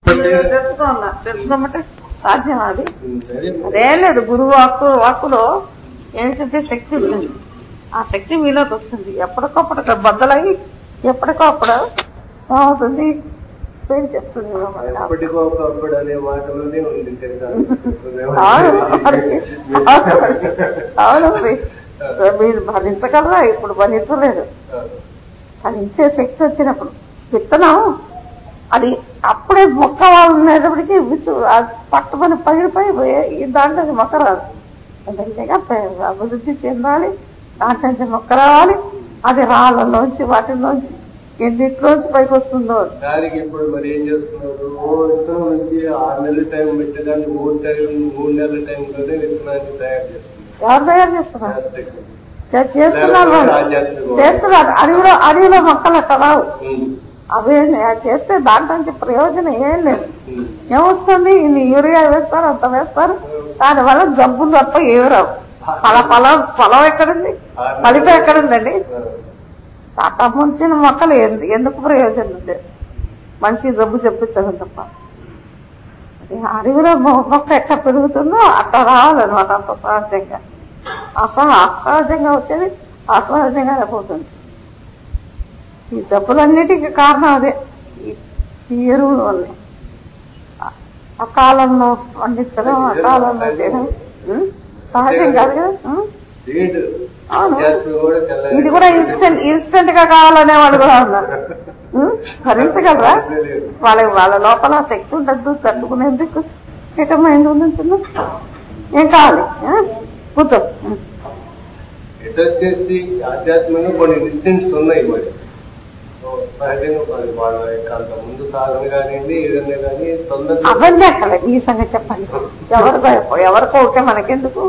తెచ్చుకోవాలా తెచ్చుకోమంటే సాధ్యం అది అదే అదే లేదు గురువు వాక్కు వాక్కులో ఏంటంటే శక్తి ఉంటుంది ఆ శక్తి మీలోకి వస్తుంది ఎప్పటికప్పుడు ఇట్లా బద్దలయ్యి ఎప్పటికప్పుడు ఏమవుతుంది పేరు చెప్తుంది ఎప్పటికో ఒకప్పుడు అనే మాటలోనే ఉంది అవును మరి. అవును మరి. మీరు భరించగలరా ఇప్పుడు భరించలేరు భరించే శక్తి వచ్చినప్పుడు విత్తనం అది అప్పుడే మొక్క వాళ్ళు ఉండేటప్పటికి విచ్చు అది పట్టుకొని పగిలిపోయి పోయి- ఈ దాంట్లో అది మొక్క రాదు మెల్లిగా పె- అభివృద్ధి చెందాలి దాంట్లో నుంచి మొక్క రావాలి అది రాళ్ళలోంచి వాటిలోంచి ఎన్నిట్లోంచి పైకి వస్తుందో దానికి ఇప్పుడు మరి ఏం చేస్తున్నారు ఓ విత్తనం నుంచి ఆరు నెలల టైం పెట్టేదాన్ని మూడు టైం మూడు నెలల టైంలోనే విత్తనాన్ని తయారు చేస్తున్నారు ఎవరు తయారు చేస్తున్నారు శాస్త్రజ్ఞులు. చే- చేస్తున్నారు వాళ్ళు ఆధ్యాత్మిక చేస్తున్నారు అడవిలో అడవిలో మొక్కలు అట్ట రావు ఉమ్, అవి చేస్తే దాంట్లో నుంచి ప్రయోజనం ఏం లేదు ఉమ్. ఏమొస్తుంది ఇన్ని యూరియా వేస్తారు అంత వేస్తారు దానివల్ల జబ్బులు తప్ప ఏమి రావు ఫల ఫలం ఫలం ఎక్కడుంది ఫలితం ఎక్కడుందండి తాట ముంచిన మొక్కలు ఎందు- ఎందుకు ప్రయోజనం లేదు మనిషి జబ్బు చెప్పించడం తప్ప అది అడవిలో మొ- మొక్క ఎట్లా పెరుగుతుందో అట్లా రావాలన్నమాట అంత సహజంగా అసహ అసహజంగా వచ్చేది అసహజంగానే పోతుంది ఈ జబ్బులన్నిటికీ కారణం అదే ఈ- ఈ ఎరువుల వల్లే ఆ- అకాలంలో పండించడం అకాలంలో చేయడం ఉం? సహజం కాదు కదా ఉం? స్పీడ్ అవును. ఆధ్యాత్మిక కూడా తెల్లారి. ఇది కూడా ఇన్స్టెంట్ ఇన్స్టెంట్ గా కావాలనే వాళ్ళు కూడా ఉన్నారు ఉం? భరించగలరా వాళ్ళ వాళ్ళ లోపల శక్తి ఉండద్దు తట్టుకునేందుకు ఏటమైంది ఉంటుందా ఏం కావాలి ఆ? కూర్చో ఉం. ఇటు వచ్చేసి ఆధ్యాత్మికంగా కొన్ని ఇన్స్టెంట్స్ ఉన్నాయి మరి సో సహజంగా మరి వాళ్ళ యొక్క అంత ముందు సాధన కానివ్వండి ఏదైనా కానీ తొందరగా అవన్నీ అక్కడ ఈ సంగతి చెప్పండి ఎవరికో ఎవరికో ఉంటే మనకెందుకు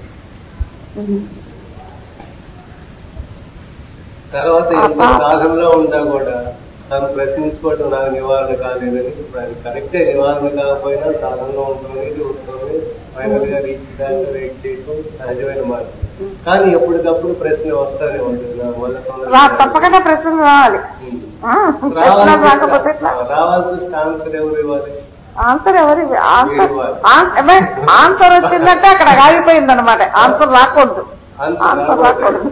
ఉం. తర్వాత ఎంత సాధనలో ఉంటా కూడా తను ప్రశ్నించుకోవటం నాకు నివారణ కాలేదని ఇప్పుడు అది కరెక్టే నివారణ కాకపోయినా సాధనలో ఉంటుంది ఉంటుంది ఫైనల్ గా రీచ్ దాకా వెయిట్ చేయడం సహజమైన మార్గం కానీ ఎప్పటికప్పుడు ప్రశ్న వస్తానే ఉంటుంది నా వల్ల తొందరగా రా తప్పకుండా ప్రశ్న రావాలి ఉమ్. ఆ, ప్రశ్న రాకపోతే ఎట్లా రావాల్సి వస్తే ఆన్సర్ ఎవరు ఇవ్వాలి ఆన్సర్ ఎవరి ఆన్సర్ ఆన్- ఏమే, ఆన్సర్ వచ్చిందంటే అక్కడ ఆగిపోయింది అనమాట ఆన్సర్ రాకూడదు ఆన్సర్ రాకూడదు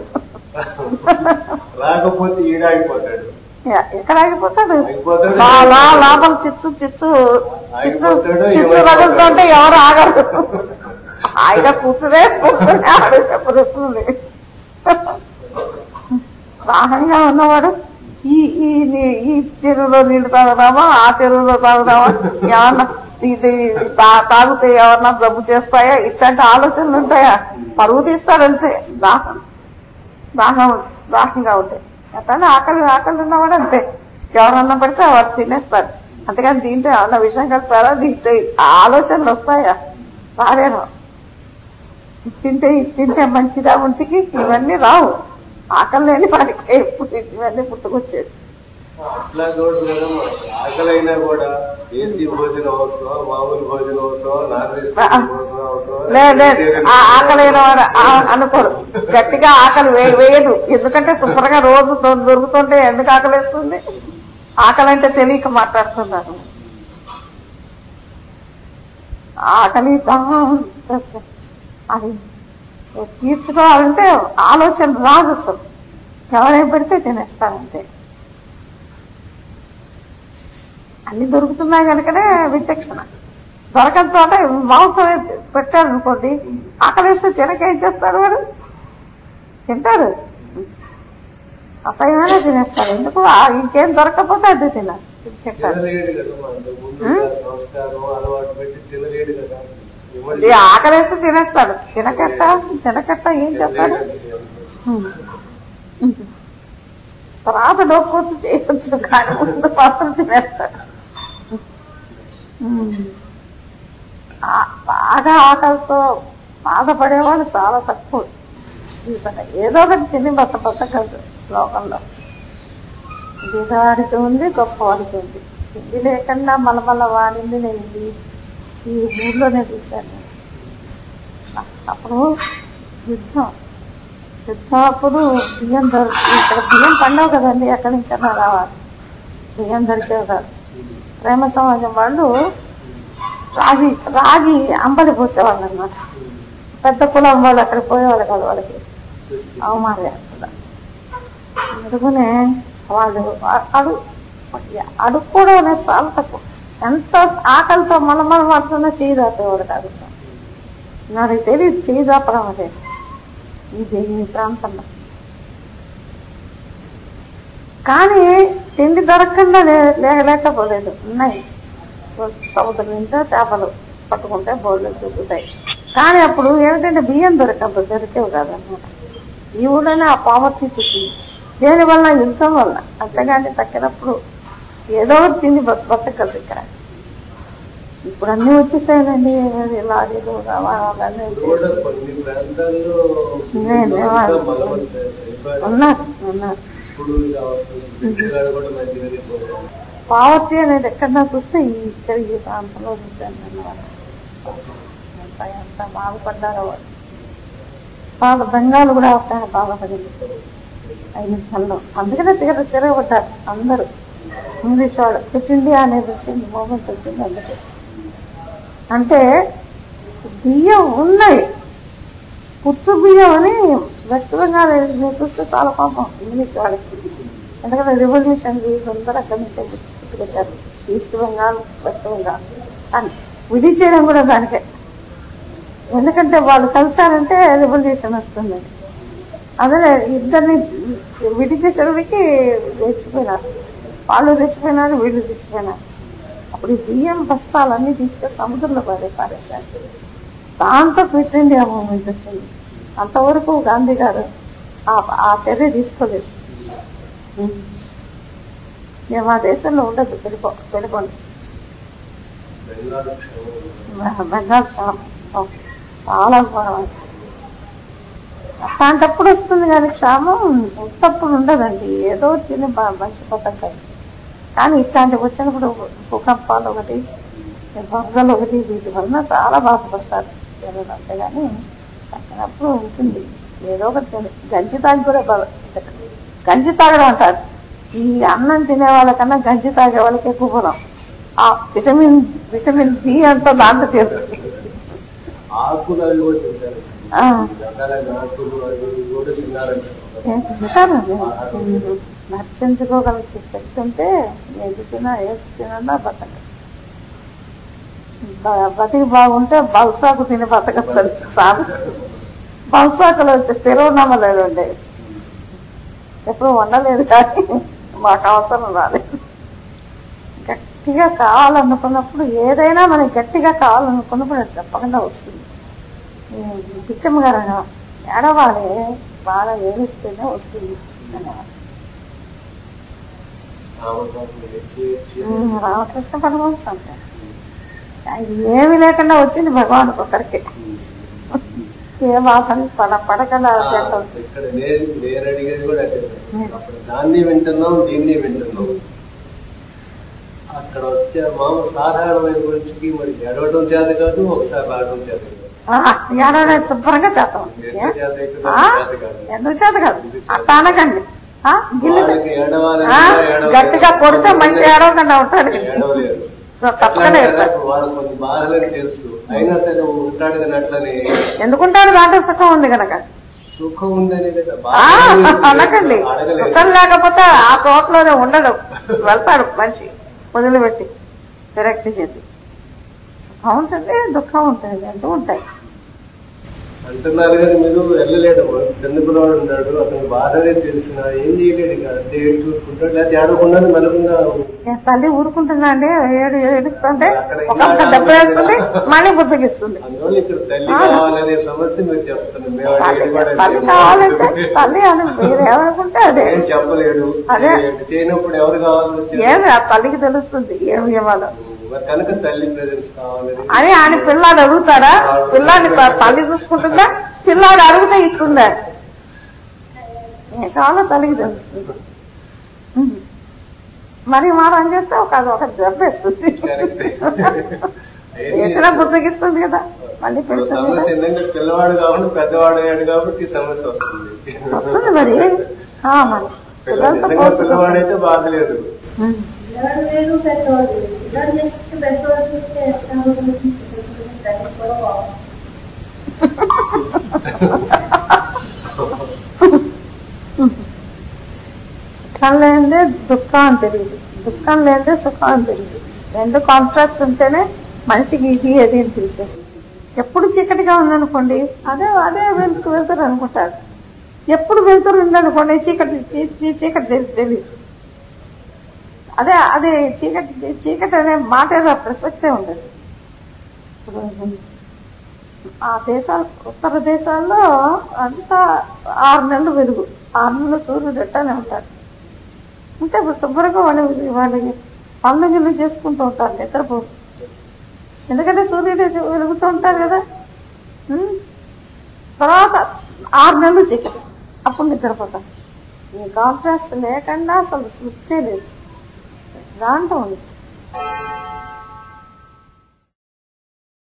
రాకపోతే ఈడాగిపోతాడు యా, ఎక్కడ ఆగిపోతాడు ఆగిపోతాడు. లా- లా- లోపల చిచ్చు చిచ్చు చిచ్చు ఆగిపోతాడు, చిచ్చు ఏమైపోతాడు. రగులుతుంటే ఎవరు ఆగరు హాయిగా కూర్చునే కూర్చునే అడిగే ప్రశ్నలు దాహంగా ఉన్నవాడు ఈ ఈ నీ- ఈ చెరువులో నీళ్లు తాగుదామా ఆ చెరువులో తాగుదామా ఏమన్నా ఇది తా- తాగితే ఎవరన్నా జబ్బు చేస్తాయా ఇట్లాంటి ఆలోచనలు ఉంటాయా పరువు తీస్తాడంతే దాహం దాహం దాహంగా ఉంటాయి అట్లనే ఆకలి ఆకలి ఉన్నవాడు అంతే ఎవరన్నా పెడితే వాడు తినేస్తాడు అంతేకాని దీంట్లో ఏమన్నా విషయం కలిపారా దీంట్లో ఆలోచనలు వస్తాయా రాలేరు ఇది తింటే ఇది తింటే మంచిదా ఒంటికి ఇవన్నీ రావు ఆకలి లేని వాడికి ఎప్పుడు ఇవన్నీ పుట్టుకొచ్చేది అట్లా కూడా మేడం ఆకలి అయినా కూడా ఏసీ భోజనం అవసరం మామూలు భోజనం అవసరం నాన్ వెజ్ భోజనం అవసరం లేదు లేదు ఆ ఆకలి అయిన వాడు ఆ- అనుకోడు గట్టిగా ఆకలి వే- వేయదు ఎందుకంటే శుభ్రంగా రోజు దొ- దొరుకుతుంటే ఎందుకు ఆకలిస్తుంది ఆకలి అంటే తెలియక మాట్లాడుతున్నారు ఆకలి దాహం అసలు అది తీర్చుకోవాలంటే ఆలోచన రాదు అసలు ఎవరేం పెడితే తినేస్తారంతే అన్ని దొరుకుతున్నాయి కనుకనే విచక్షణ దొరకని చోట మాంసం పెట్టాడు అనుకోండి ఆకలిస్తే తినక ఏం చేస్తాడు వాడు తింటాడు అసహ్యమైన తినేస్తాడు ఎందుకు ఆ ఇంకేం దొరకకపోతే అది తినాలి తింటాడు తినలేడు కదా అంతకు ముందు సంస్కారం అలవాటు పెట్టి తినలేడు కదా ఇవ్వండి. ఇది ఆకలేస్తే తినేస్తాడు తినకట్ట తినకట్ట ఏం చేస్తాడు ఉమ్. తర్వాత నొక్కొచ్చు చేయొచ్చు కానీ ముందు మాత్రం తినేస్తాడు ఉమ్. ఆ- బాగా ఆకలితో బాధపడేవాళ్ళు చాలా తక్కువ జీవితంలో ఏదో ఒకటి తిని బత బతకదు లోకంలో దిగాడికి ఉంది గొప్పవాడికి ఉంది తిండి లేకుండా మలమల వాడింది నేను ఈ- ఈ ఊర్లోనే చూశాను నేను. అప్పుడు యుద్ధం యుద్ధం అప్పుడు బియ్యం దొరికి ఇక్కడ బియ్యం పండవు కదండి ఎక్కడి నుంచైనా రావాలి బియ్యం దొరికేవి కాదు ప్రేమ సమాజం వాళ్ళు రాగి రాగి అంబలి పోసేవాళ్ళు అనమాట పెద్ద కులం వాళ్ళు అక్కడ పోయేవాళ్ళు కాదు వాళ్ళకి అవమానం అందుకనే వాళ్ళు అ- అడు అడుక్కోవడం అనేది చాలా తక్కువ ఎంత ఆకలితో మన మనం పడుతున్నా చేయి దాపేవాడు కాదు సార్ నాకు తెలియదు చేయి దాపడం అదే ఇది ఈ ప్రాంతంలో కానీ తిండి దొరకకుండా లే- లే- లేకపోలేదు ఉన్నాయి సముద్రం నిండా చేపలు పట్టుకుంటే బోర్లు దొరుకుతాయి కానీ అప్పుడు ఏమిటంటే బియ్యం దొరకప్పుడు దొరికేవి కాదనమాట ఈ ఊళ్ళోనే ఆ పావర్టీ చూసి దేని వల్ల యుద్ధం వల్ల అంతేగాని తక్కినప్పుడు ఏదో ఒకటి తిని బతు బతకదు ఇక్కడ ఇప్పుడు అన్ని వచ్చేసాయండి లారీలు రవాణాలు అన్నీ వచ్చేసాయి. కూడా కొన్ని ప్రాంతాల్లో నేను ఇంకా బలవంతం చేశారు. ఉన్నారు ఉన్నారు ఇప్పుడు అవసరం పిల్లలు కూడా మంచిగానే పోతారు. పావర్టీ అనేది ఎక్కడన్నా చూస్తే ఈ ఇక్కడ ఈ ప్రాంతంలో చూశాను అన్నమాట ఎంత ఎంత బాధపడ్డారో వాళ్ళు బాధ బెంగాల్ కూడా వస్తాయని బాధపడింది ఐదు నెలల్లో అందుకనే తిరగ తిరగబడ్డారు అందరూ ఇంగ్లీష్ వాళ్ళు క్విట్ ఇండియా అనేది వచ్చింది మూమెంట్ వచ్చింది అందుకే అంటే బియ్యం ఉన్నాయి పుచ్చు బియ్యం అని వెస్ట్ బెంగాల్ నేను చూస్తే చాలా పాపం ఇంగ్లీష్ వాళ్ళకి ఎందుకంటే రివల్యూషన్ వ్యూస్ అందరూ అక్కడి నుంచే పుట్టుకొచ్చారు ఈస్ట్ బెంగాల్ వెస్ట్ బెంగాల్ అని విధి చేయడం కూడా దానికే ఎందుకంటే వాళ్ళు కలిసారంటే రివల్యూషన్ వస్తుంది అదే ఇద్దరిని విధి చేసేవాడికి రెచ్చిపోయినారు వాళ్ళు రెచ్చిపోయినారు వీళ్ళు రెచ్చిపోయినారు అప్పుడు ఈ బియ్యం బస్తాలన్నీ తీసుకెళ్ళి సముద్రంలో పడే పారేశారు దాంతో క్విట్ ఇండియా మూమెంట్ వచ్చింది అంతవరకు గాంధీ గారు ఆ- ఆ చర్య తీసుకోలేదు ఉం. ఇక మా దేశంలో ఉండదు వెళ్ళిపో వెళ్ళిపోండి బెంగాల్ క్షేమం. బె- బెంగాల్ క్షామం ఓ, చాలా ఘోరం అట్లాంటప్పుడు వస్తుంది కానీ క్షామం ఉత్తప్పుడు ఉండదండి ఏదో తిని బ- మంచి బతకాలి కానీ ఇట్లాంటివి వచ్చినప్పుడు భూకంపాలు ఒకటి వరదలు ఒకటి వీటి వలన చాలా బాధపడతారు జనాలు అంతేగాని తగ్గినప్పుడు ఉంటుంది ఏదో ఒకటి తిని గంజి తాగి కూడా బాధ గంజి తాగడం అంటారు ఈ అన్నం తినే వాళ్ళకన్నా గంజి తాగే వాళ్ళకి ఎక్కువ బలం ఆ విటమిన్ విటమిన్ బి అంతా దాంట్లో చేరుతుంది ఆకులు అవి కూడా తింటారు ఆ, రకరకాల ఆకులు అవి ఇవి కూడా తిన్నారంట ఏం తింటారండి నర్చించుకోగల శక్తి ఉంటే ఏది తినా ఏది తినన్నా బతక బ- బతికి బాగుంటే బల్సాకు తిని బతకచ్చు సాగు బల్సాకులు తిరువన్నమలేదు అండి ఎప్పుడు వండలేదు కానీ మాకు అవసరం రాలేదు గట్టిగా కావాలనుకున్నప్పుడు ఏదైనా మనకి గట్టిగా కావాలనుకున్నప్పుడు అది తప్పకుండా వస్తుంది ఈ పిచ్చమ్మ గారు అన్న ఏడవాలి బాగా ఏడిస్తేనే వస్తుంది అనేవారు. రామపాపం ఏడ్చి ఏడ్చి ఉమ్, రామకృష్ణ పరమహంస అంటారు అది ఏమి లేకుండా వచ్చింది భగవాన్ ఒకరికి ఏ బాధని పడ పడకుండా ఆ, తింటాం ఇక్కడ నేను నేను అడిగేది కూడా అదే అప్పుడు దాన్ని వింటున్నాం దీన్ని వింటున్నాం అక్కడ వచ్చే మామూలు సాధారణమైన గురించి మరి ఎడవడం చేత కాదు ఒకసారి రావడం చేత కాదు ఏడవడే శుభ్రంగా చేస్తాం ఎందుకు చేత అవుతుందో ఆ? చేత కాదు ఎందుకు చేత కాదు అట్లా అనకండి ఆ? గిల్లి వాళ్ళకి ఏడవాలి ఆ? ఏడవలేదు. గట్టిగా కొడితే మంచి ఏడవకుండా ఉంటాడు ఏడవలేరు సో తప్పకుండా ఎట్లా ఎడతాడు అంటే వాళ్ళు కొన్ని బాధలని తెలుసు అయినా సరే ఉంటాడు కానీ అట్లనే ఎందుకుంటాడు దాంట్లో సుఖం ఉంది కనుక సుఖం ఉందని కదా ఆ, బాధ అనకండి అడగలేదు. సుఖం లేకపోతే ఆ చోట్లోనే ఉండడు వెళ్తాడు మనిషి వదిలిపెట్టి విరక్తి చెంది సుఖం ఉంటుంది దుఃఖం ఉంటుంది అంటూ ఉంటాయి అంటున్నారు కానీ మీరు వెళ్ళలేడు చంద్రకులవాడు ఉన్నాడు అతను బాధనే తెలిసిన ఏం చేయలేడు ఇక అంతే ఏడు చూసుకుంటాడు లేకపోతే ఏడవకుండా మెలకుండా ఏ తల్లి ఊరుకుంటుందా అండి ఏడు ఏడుస్తుంటే ఒక దెబ్బ వేస్తుంది మళ్ళీ బుజ్జగిస్తుంది అందువల్ల ఇక్కడ తల్లి కావాలనే సమస్య మీరు చెప్తున్నారు మేము తల్లి అడిగేది కూడా తల్లి అదే. కావాలంటే తల్లి అని మీరు ఏమనుకుంటే అదే ఏం చెప్పలేడు అదే. చేయనప్పుడు ఎవరు కావాల్సి వచ్చేది ఏది ఆ తల్లికి తెలుస్తుంది ఏమి ఇవ్వాలో మరి కనుక తల్లి ప్రెజెన్స్ కావాలని అని ఆయన పిల్లాడు అడుగుతాడా పిల్లాడిని త- తల్లి చూసుకుంటుందా పిల్లాడు అడిగితే ఇస్తుందా ఏ కావాలో తల్లికి తెలుస్తుంది ఉం. మరి మారం చేస్తే ఒక అది ఒక దెబ్బ ఇస్తుంది కరెక్ట్ వేసినా బుజ్జగిస్తుంది కదా మళ్ళీ ఇప్పుడు పెంచుతుంది సమస్య ఏంటంటే పిల్లవాడు కాబట్టి పెద్దవాడు అయ్యాడు కాబట్టి ఈ సమస్య వస్తుంది వస్తుంది మరి ఆ, మరి పిల్ల- పిల్లలతో నిజంగా పోల్చుకో పిల్లవాడైతే బాధ లేదు ఉం. పిల్లవాడు వేరు పెద్దవాడు వేరు పిల్లవాడు చేస్తే పెద్దవాడు చూస్తే ఎట్లా ఉంటుంది దానికి కూడా బాగుంది సుఖం లేనిదే దుఃఖం అని తెలియదు దుఃఖం లేనిదే సుఖం అని తెలియదు రెండు కాంట్రాస్ట్ ఉంటేనే మనిషికి ఇది అది అని తెలిసేది ఎప్పుడు చీకటిగా ఉందనుకోండి అదే అదే వెళ్తూ వెళ్తారు అనుకుంటారు ఎప్పుడు వెళ్తురు ఉందనుకోండి చీకటి చీ- చీ- చీకటి తెలి- తెలియదు అదే అదే చీకటి చీ- చీకటి అనే మాట ప్రసక్తే ఉండదు ఇప్పుడు ఆ దేశాలు ఉత్తర దేశాల్లో అంతా ఆరు నెలలు వెలుగు ఆరు నెలలు సూర్యుడు ఎట్టానే ఉంటాడు అంటే ఇప్పుడు శుభ్రంగా వాళ్ళు వాళ్ళకి పనులు గిల్లు చేసుకుంటూ ఉంటారు నిద్రపో ఎందుకంటే సూర్యుడు వెలుగుతూ ఉంటారు కదా ఉం? తర్వాత ఆరు నెలలు చీకటి అప్పుడు నిద్రపోతాం ఈ కాంట్రాస్ట్ లేకుండా అసలు సృష్టి లేదు దాంట్లో ఉంది